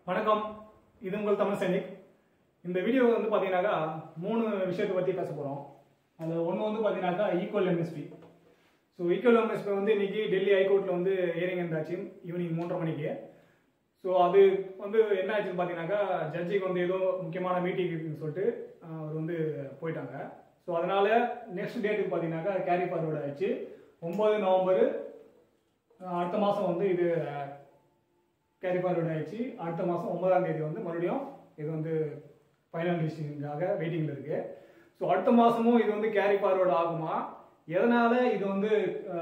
வணக்கம் இது உங்கள் தமிழ் சைனிக் இந்த வீடியோ வந்து பார்த்தீங்கன்னாக்கா மூணு விஷயத்தை பற்றி பேச போகிறோம் அதில் ஒன்று வந்து பார்த்தீங்கன்னாக்கா equal MSP so equal MSP வந்து இன்னைக்கு டெல்லி ஹைகோர்ட்டில் வந்து ஹியரிங் இருந்தாச்சு ஈவினிங் மூன்றரை மணிக்கு ஸோ அது வந்து என்ன ஆச்சுன்னு பார்த்தீங்கன்னாக்கா ஜட்ஜிக்கு வந்து ஏதோ முக்கியமான மீட்டிங் இருக்குன்னு சொல்லிட்டு ஆஹ், அவர் வந்து போயிட்டாங்க ஸோ அதனால நெக்ஸ்ட் டேட்டுக்கு பார்த்தீங்கன்னாக்கா கேரி ஃபார்வர்ட் ஆயிடுச்சு ஒன்பது நவம்பர் அடுத்த மாதம் வந்து இது கேரி ஃபார்வர்ட் ஆயிடுச்சு அடுத்த மாதம் ஒன்பதாம் தேதி வந்து மறுபடியும் இது வந்து ஃபைனல் டிசிஷனுக்காக வெயிட்டிங்கில் இருக்கு ஸோ அடுத்த மாதமும் இது வந்து கேரி ஃபார்வர்ட் ஆகுமா எதனால இது வந்து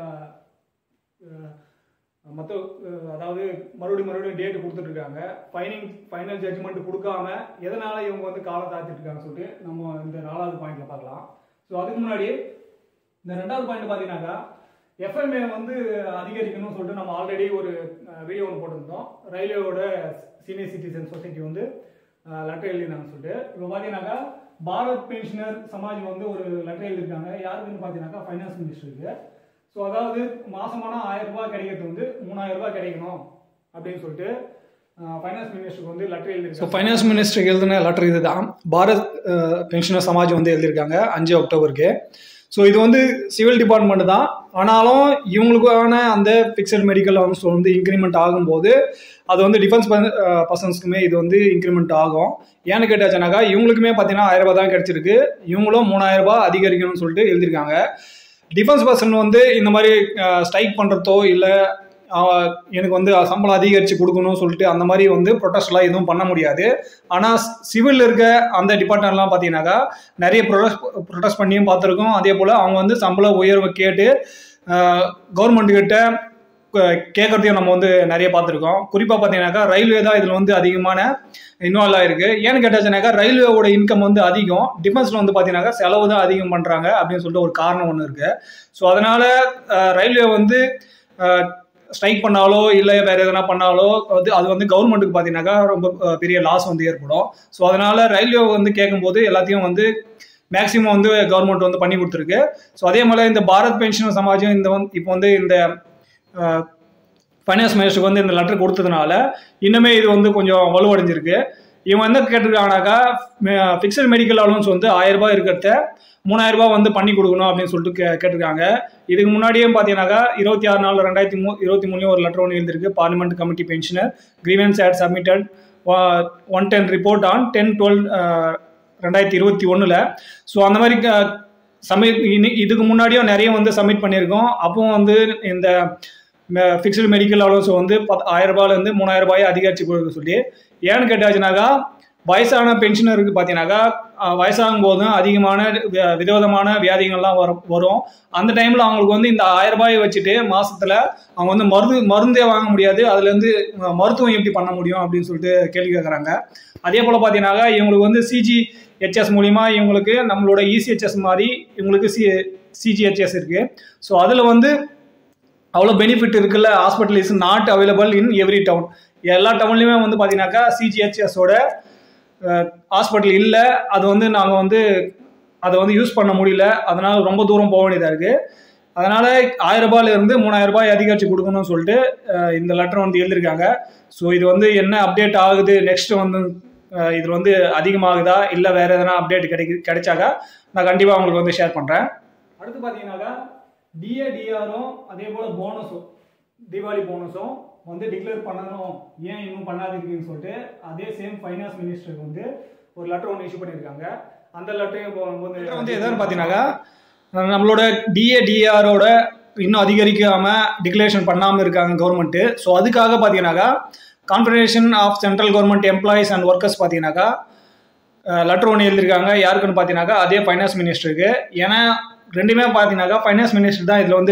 மற்ற அதாவது மறுபடியும் மறுபடியும் டேட் கொடுத்துட்டு இருக்காங்க ஃபைனிங் ஃபைனல் ஜட்ஜ்மெண்ட் கொடுக்காம எதனால இவங்க வந்து காலம் தாத்திட்டு இருக்காங்கன்னு சொல்லிட்டு நம்ம இந்த நாலாவது பாயிண்ட்ல பார்க்கலாம் ஸோ அதுக்கு முன்னாடி இந்த ரெண்டாவது பாயிண்ட் பார்த்தீங்கன்னாக்கா எஃப்எம்ஏ வந்து அதிகரிக்கணும்னு சொல்லிட்டு நம்ம ஆல்ரெடி ஒரு வீடியோ ஒன்று போட்டிருந்தோம் ரயில்வேயோட சீனியர் சிட்டிசன் சொசைட்டி வந்து லெட்டர் எழுதினாங்கன்னு சொல்லிட்டு இப்போ பார்த்தீங்கன்னாக்கா பாரத் பென்ஷனர் சமாஜ் வந்து ஒரு லெட்டர் எழுதியிருக்காங்க யாருக்குன்னு பார்த்தீங்கன்னாக்கா ஃபைனான்ஸ் மினிஸ்டருக்கு ஸோ அதாவது மாசமான ஆயிரம் ரூபாய் கிடைக்கிறது வந்து மூணாயிரம் ரூபாய் கிடைக்கணும் அப்படின்னு சொல்லிட்டு ஃபைனான்ஸ் மினிஸ்டருக்கு வந்து லெட்டர் எழுதியிருக்காங்க ஸோ ஃபைனான்ஸ் மினிஸ்டருக்கு எழுதின லெட்டர் இதுதான் பாரத் பென்ஷனர் சமாஜ் வந்து எழுதியிருக்காங்க அஞ்சு அக்டோபருக்கு ஸோ இது வந்து சிவில் டிபார்ட்மெண்ட் தான் ஆனாலும் இவங்களுக்கான அந்த ஃபிக்ஸட் மெடிக்கல் அலவன்ஸ் வந்து இன்க்ரிமெண்ட் ஆகும்போது அது வந்து டிஃபென்ஸ் பர்சன்ஸ்க்குமே இது வந்து இன்க்ரிமெண்ட் ஆகும் ஏன்னு கேட்டாச்சுனாக்கா இவங்களுக்குமே பார்த்தீங்கன்னா ஆயிரம் ரூபாய் தான் கிடைச்சிருக்கு இவங்களும் மூணாயிரம் ரூபாய் அதிகரிக்கணும்னு சொல்லிட்டு எழுதியிருக்காங்க டிஃபென்ஸ் பர்சன் வந்து இந்த மாதிரி ஸ்ட்ரைக் பண்ணுறதோ இல்லை எனக்கு வந்து சம்பளம் அதிகரித்து கொடுக்கணும்னு சொல்லிட்டு அந்த மாதிரி வந்து ப்ரொட்டஸ்ட்லாம் எதுவும் பண்ண முடியாது ஆனால் சிவில் இருக்க அந்த டிபார்ட்மெண்ட்லாம் பார்த்தீங்கன்னாக்கா நிறைய ப்ரொடஸ்ட் ப்ரொட்டஸ்ட் பண்ணியும் பார்த்துருக்கோம் அதே போல் அவங்க வந்து சம்பள உயர்வை கேட்டு கவர்மெண்ட் கிட்ட கேட்குறதையும் நம்ம வந்து நிறைய பார்த்துருக்கோம் குறிப்பாக பார்த்தீங்கன்னாக்கா ரயில்வே தான் இதில் வந்து அதிகமான இன்வால்வ் ஆயிருக்கு ஏன்னு கேட்டாச்சுனாக்கா ரயில்வேவோட இன்கம் வந்து அதிகம் டிஃபென்ஸில் வந்து பார்த்தீங்கன்னாக்கா செலவு தான் அதிகம் பண்ணுறாங்க அப்படின்னு சொல்லிட்டு ஒரு காரணம் ஒன்று இருக்குது ஸோ அதனால் ரயில்வே வந்து ஸ்ட்ரைக் பண்ணாலோ இல்லை வேறு எதனா பண்ணாலோ வந்து அது வந்து கவர்மெண்ட்டுக்கு பார்த்தீங்கன்னாக்கா ரொம்ப பெரிய லாஸ் வந்து ஏற்படும் ஸோ அதனால் ரயில்வே வந்து கேட்கும்போது எல்லாத்தையும் வந்து மேக்ஸிமம் வந்து கவர்மெண்ட் வந்து பண்ணி கொடுத்துருக்கு ஸோ அதே மாதிரி இந்த பாரத் பென்ஷன் சமாஜம் இந்த வந்து இப்போ வந்து இந்த ஃபைனான்ஸ் மினிஸ்டருக்கு வந்து இந்த லெட்டர் கொடுத்ததுனால இன்னுமே இது வந்து கொஞ்சம் வலுவடைஞ்சிருக்கு இவங்க என்ன கேட்டிருக்காங்கனாக்கா ஃபிக்ஸட் மெடிக்கல் அலவன்ஸ் வந்து ஆயிரம் ரூபாய் இருக்கிறத மூணாயிரம் ரூபாய் வந்து பண்ணி கொடுக்கணும் அப்படின்னு சொல்லிட்டு கே கேட்டிருக்காங்க இதுக்கு முன்னாடியே பார்த்தீங்கன்னாக்கா இருபத்தி ஆறு நாலு ரெண்டாயிரத்தி மூ இருபத்தி மூணுலேயும் ஒரு லெட்டர் ஒன்று எழுதிருக்கு parliament committee pensioner grievance had submitted one ten report on ten twelve ரெண்டாயிரத்தி இருபத்தி ஒன்றில் ஸோ அந்த மாதிரி சப்மிட் இதுக்கு முன்னாடியும் நிறைய வந்து சப்மிட் பண்ணியிருக்கோம் அப்பவும் வந்து இந்த ஃபிக்ஸ்டு மெடிக்கல் அலோன்ஸ் வந்து பத் ஆயிரம் ரூபாயிலேருந்து மூணாயிரம் ரூபாயை அதிகரித்து கொடுக்க சொல்லி ஏன்னு கேட்டாச்சுனாக்கா வயசான பென்ஷனருக்கு பார்த்தீங்கன்னாக்கா வயசாகும் போதும் அதிகமான விதவிதமான வியாதிகள்லாம் வரும் வரும் அந்த டைமில் அவங்களுக்கு வந்து இந்த ஆயிரம் ரூபாயை வச்சுட்டு மாதத்தில் அவங்க வந்து மருந்து மருந்தே வாங்க முடியாது அதுலேருந்து மருத்துவம் எப்படி பண்ண முடியும் அப்படின்னு சொல்லிட்டு கேள்வி கேட்குறாங்க அதே போல் பார்த்தீங்கன்னாக்கா இவங்களுக்கு வந்து சிஜி ஹெச்எஸ் மூலிமா இவங்களுக்கு நம்மளோட இசிஹெச்எஸ் மாதிரி இவங்களுக்கு சி சிஜிஹெச்எஸ் இருக்குது ஸோ அதில் வந்து அவ்வளோ பெனிஃபிட் இருக்குல்ல hospital is not available in every town எல்லா டவுன்லையுமே வந்து பார்த்தீங்கன்னாக்கா சிஜிஹெச்எஸோட ஹாஸ்பிட்டல் இல்லை அது வந்து நாங்கள் வந்து அதை வந்து யூஸ் பண்ண முடியல அதனால் ரொம்ப தூரம் போக வேண்டியதாக இருக்குது அதனால் ஆயிரம் ரூபாயிலிருந்து மூணாயிரம் ரூபாய் அதிகரித்து கொடுக்கணும்னு சொல்லிட்டு இந்த லெட்டர் வந்து எழுதியிருக்காங்க ஸோ இது வந்து என்ன அப்டேட் ஆகுது நெக்ஸ்ட் வந்து இதில் வந்து அதிகமாகுதா இல்லை வேறு எதனா அப்டேட் கிடைக்கு கிடைச்சாக்கா நான் கண்டிப்பாக உங்களுக்கு வந்து ஷேர் பண்ணுறேன் அடுத்து பார்த்தீங்கன்னாக்கா டிஏ டிஆரும் அதே போல் போனஸும் தீபாவளி போனஸும் வந்து டிக்ளேர் பண்ணணும் ஏன் இன்னும் பண்ணாதீங்கன்னு சொல்லிட்டு அதே சேம் ஃபைனான்ஸ் மினிஸ்டருக்கு வந்து ஒரு லெட்டர் ஒன்று இஷ்யூ பண்ணியிருக்காங்க அந்த லெட்டரையும் வந்து வந்து எதான்னு பார்த்தீங்கன்னாக்கா நம்மளோட டிஏ டிஆரோட இன்னும் அதிகரிக்காமல் டிக்ளரேஷன் பண்ணாமல் இருக்காங்க கவர்மெண்ட்டு ஸோ அதுக்காக பார்த்தீங்கன்னாக்கா confederation of central government employees and workers பார்த்தீங்கன்னாக்கா லெட்டர் ஒன்று எழுதியிருக்காங்க யாருக்குன்னு பார்த்தீங்கன்னாக்கா அதே ஃபைனான்ஸ் மினிஸ்டருக்கு ஏன்னா ரெண்டுமே பார்த்தீங்கன்னாக்கா ஃபைனான்ஸ் மினிஸ்டர் தான் இதில் வந்து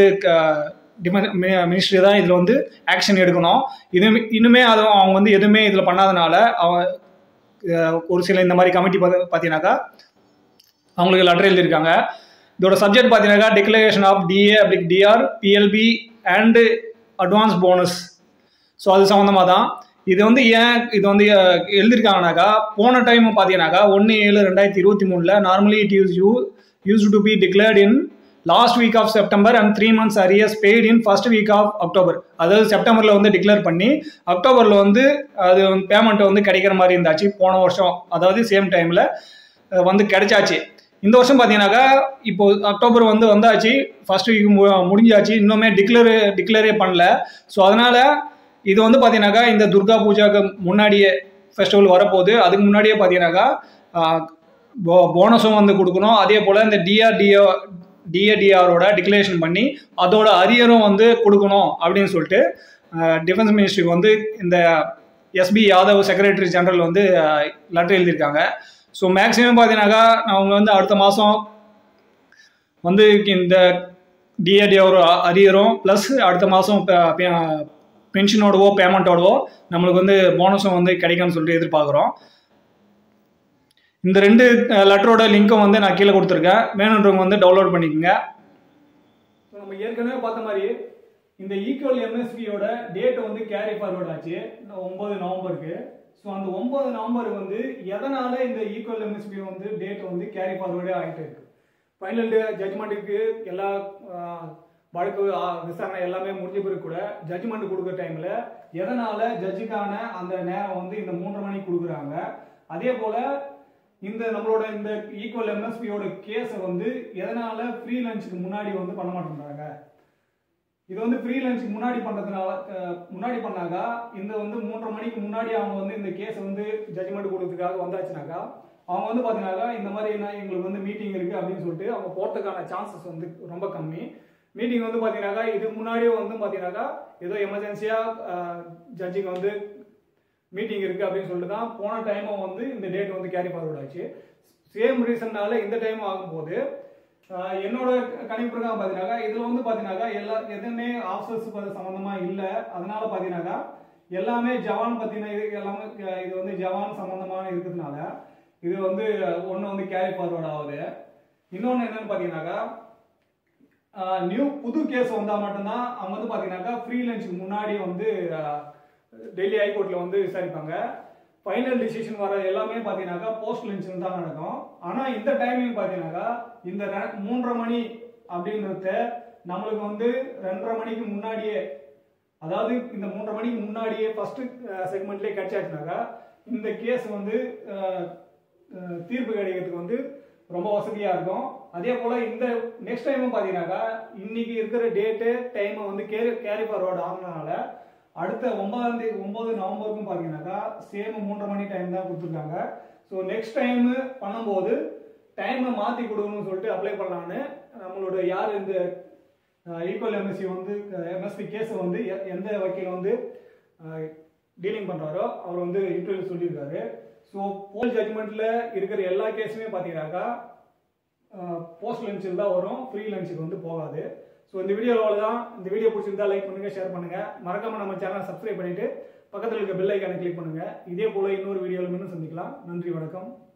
மினிஸ்ட்ரி தான் இதில் வந்து ஆக்ஷன் எடுக்கணும் இது இன்னுமே அது அவங்க வந்து எதுவுமே இதில் பண்ணாதனால அவங்க ஒரு சில இந்த மாதிரி கமிட்டி பார்த்து பார்த்தீங்கன்னாக்கா அவங்களுக்கு லெட்டர் எழுதியிருக்காங்க இதோட சப்ஜெக்ட் பார்த்தீங்கன்னாக்கா டிக்ளரேஷன் ஆஃப் டிஏ அப்படி DR PLB and advance bonus so அது சம்மந்தமாக தான் இது வந்து ஏன் இது வந்து எழுதியிருக்காங்கனாக்கா போன டைம் பார்த்தீங்கன்னாக்கா ஒன்று ஏழு ரெண்டாயிரத்தி இருபத்தி மூணில் normally it use you use to be declared in last week of September and three months arrears paid in first week of October அதாவது செப்டம்பரில் வந்து டிக்ளேர் பண்ணி அக்டோபரில் வந்து அது பேமெண்ட் வந்து கிடைக்கிற மாதிரி இருந்தாச்சு போன வருஷம் அதாவது சேம் டைமில் வந்து கிடைச்சாச்சு இந்த வருஷம் பார்த்தீங்கன்னாக்கா இப்போ அக்டோபர் வந்து வந்தாச்சு ஃபர்ஸ்ட் வீக் முடிஞ்சாச்சு இன்னுமே டிக்ளேர் டிக்ளேரே பண்ணல ஸோ அதனால் இது வந்து பார்த்தீங்கன்னாக்கா இந்த துர்கா பூஜாக்கு முன்னாடியே ஃபெஸ்டிவல் வரப்போகுது அதுக்கு முன்னாடியே பார்த்தீங்கன்னாக்கா போ போனஸும் வந்து கொடுக்கணும் அதே போல் இந்த டிஆர்டிஓ டிஏடிஆரோட டிக்ளரேஷன் பண்ணி அதோட அரியரும் வந்து கொடுக்கணும் அப்படின்னு சொல்லிட்டு டிஃபென்ஸ் மினிஸ்ட்ரி வந்து இந்த எஸ்பி யாதவ் செக்ரட்டரி ஜெனரல் வந்து லெட்டர் எழுதியிருக்காங்க ஸோ மேக்ஸிமம் பார்த்தீங்கன்னாக்கா அவங்க வந்து அடுத்த மாதம் வந்து இந்த டிஏடிஆர் அரியரும் ப்ளஸ் அடுத்த மாதம் பென்ஷனோடவோ பேமெண்ட்டோடவோ நம்மளுக்கு வந்து போனஸும் வந்து கிடைக்கும்னு சொல்லிட்டு எதிர்பார்க்குறோம் இந்த ரெண்டு லெட்டரோட லிங்க்கும் வந்து நான் கீழே கொடுத்துருக்கேன் வேணுன்றவங்க வந்து டவுன்லோட் பண்ணிக்கோங்க ஸோ நம்ம ஏற்கனவே பார்த்த மாதிரி இந்த ஈக்குவல் எம்எஸ்பியோட டேட் வந்து கேரி ஃபார்வர்ட் ஆச்சு ஒன்பது நவம்பருக்கு ஸோ அந்த ஒன்பது நவம்பர் வந்து எதனால இந்த ஈக்குவல் எம்எஸ்பி வந்து டேட் வந்து கேரி ஃபார்வர்டே ஆகிட்டு இருக்கு ஃபைனல் ஜட்ஜ்மெண்ட்டுக்கு எல்லா ஆஹ், வழக்கு ஆஹ், விசாரணை எல்லாமே முடிஞ்ச பிறகு கூட ஜட்ஜ்மெண்ட் கொடுக்குற டைம்ல எதனால ஜட்ஜுக்கான அந்த நேரம் வந்து இந்த மூன்றரை மணிக்கு கொடுக்குறாங்க அதே போல இந்த நம்மளோட இந்த ஈக்குவல் எம்எஸ்பியோட கேஸை வந்து எதனால ஃப்ரீ லஞ்சுக்கு முன்னாடி வந்து பண்ண மாட்டேங்கிறாங்க இது வந்து ஃப்ரீ லஞ்சுக்கு முன்னாடி பண்றதுனால அஹ், முன்னாடி பண்ணாக்கா இந்த வந்து மூன்றரை மணிக்கு முன்னாடி அவங்க வந்து இந்த கேஸ் வந்து ஜட்ஜ்மெண்ட் கொடுக்கறதுக்காக வந்தாச்சுனாக்கா அவங்க வந்து பாத்தீங்கன்னாக்கா இந்த மாதிரி என்ன எங்களுக்கு வந்து மீட்டிங் இருக்கு அப்படின்னு சொல்லிட்டு அவங்க போறதுக்கான சான்சஸ் வந்து ரொம்ப கம்மி மீட்டிங் வந்து பாத்தீங்கன்னாக்கா இதுக்கு முன்னாடியே வந்து பாத்தீங்கன்னாக்கா ஏதோ எமர்ஜென்சியா ஜட்ஜுக்கு வந்து மீட்டிங் இருக்கு அப்படின்னு சொல்லிட்டு தான் போன டைமும் வந்து இந்த டேட் வந்து கேரி ஃபார்வர்ட் ஆச்சு சேம் ரீசன்னால இந்த டைம் ஆகும்போது ஆஹ், என்னோட கணிப்பு பிரகாரம் பார்த்தீங்கன்னாக்கா இதுல வந்து பார்த்தீங்கன்னாக்கா எல்லா எதுவுமே ஆஃபீஸர்ஸ் சம்மந்தமா இல்லை அதனால பார்த்தீங்கன்னாக்கா எல்லாமே ஜவான் பத்தின இது எல்லாமே க- இது வந்து ஜவான் சம்பந்தமான இருக்கிறதுனால இது வந்து ஒன்று வந்து கேரி ஃபார்வர்ட் ஆகுது இன்னொன்று என்னன்னு பார்த்தீங்கன்னாக்கா நியூ புது கேஸ் வந்தால் மட்டும்தான் அவங்க வந்து பார்த்தீங்கன்னாக்கா ஃப்ரீ லஞ்சுக்கு முன்னாடி வந்து ஆஹ், டெல்லி ஹைகோர்ட்டில் வந்து விசாரிப்பாங்க ஃபைனல் டிசிஷன் வர எல்லாமே பார்த்தீங்கன்னாக்கா போஸ்ட் லஞ்சில் தான் நடக்கும் ஆனால் இந்த டைமிங் பார்த்தீங்கன்னாக்கா இந்த ரெ- மூன்றரை மணி அப்படின்றத நம்மளுக்கு வந்து ரெண்டரை மணிக்கு முன்னாடியே அதாவது இந்த மூன்றரை மணிக்கு முன்னாடியே ஃபர்ஸ்ட் செக்மெண்ட்லேயே கிடைச்சாச்சுனாக்கா இந்த கேஸ் வந்து அஹ், அஹ், தீர்ப்பு கிடைக்கிறதுக்கு வந்து ரொம்ப வசதியா இருக்கும் அதே போல இந்த நெக்ஸ்ட் டைமும் பாத்தீங்கன்னாக்கா இன்னைக்கு இருக்கிற டேட்டு டைமை வந்து கேரி கேரி ஃபார்வர்ட் ஆகுனதுனால அடுத்த ஒன்பதாம் தேதி ஒன்பது நவம்பருக்கும் பாத்தீங்கன்னாக்கா சேம் மூன்றரை மணி டைம் தான் கொடுத்துருக்காங்க ஸோ நெக்ஸ்ட் டைம் பண்ணும்போது டைமை மாத்தி கொடுக்கணும்னு சொல்லிட்டு அப்ளை பண்ணலான்னு நம்மளோட யார் இந்த ஈக்குவல் எம்எஸ்சி வந்து எம்எஸ்பி கேஸை வந்து எ- எந்த வக்கீல் வந்து டீலிங் பண்றாரோ அவர் வந்து இன்டர்வியூ சொல்லியிருக்காரு ஸோ போல் ஜட்மெண்ட்ல இருக்கிற எல்லா கேஸுமே பார்த்தீங்கன்னாக்கா போஸ்ட் லஞ்சில் தான் வரும் ஃப்ரீ லஞ்சுக்கு வந்து போகாது ஸோ இந்த வீடியோவில் தான் இந்த வீடியோ பிடிச்சிருந்தா லைக் பண்ணுங்க ஷேர் பண்ணுங்க மறக்காம நம்ம சேனலை சப்ஸ்கிரைப் பண்ணிட்டு பக்கத்தில் இருக்க பெல் ஐக்கானை கிளிக் பண்ணுங்க இதே போல இன்னொரு வீடியோவில் மீண்டும் சந்திக்கலாம் நன்றி வணக்கம்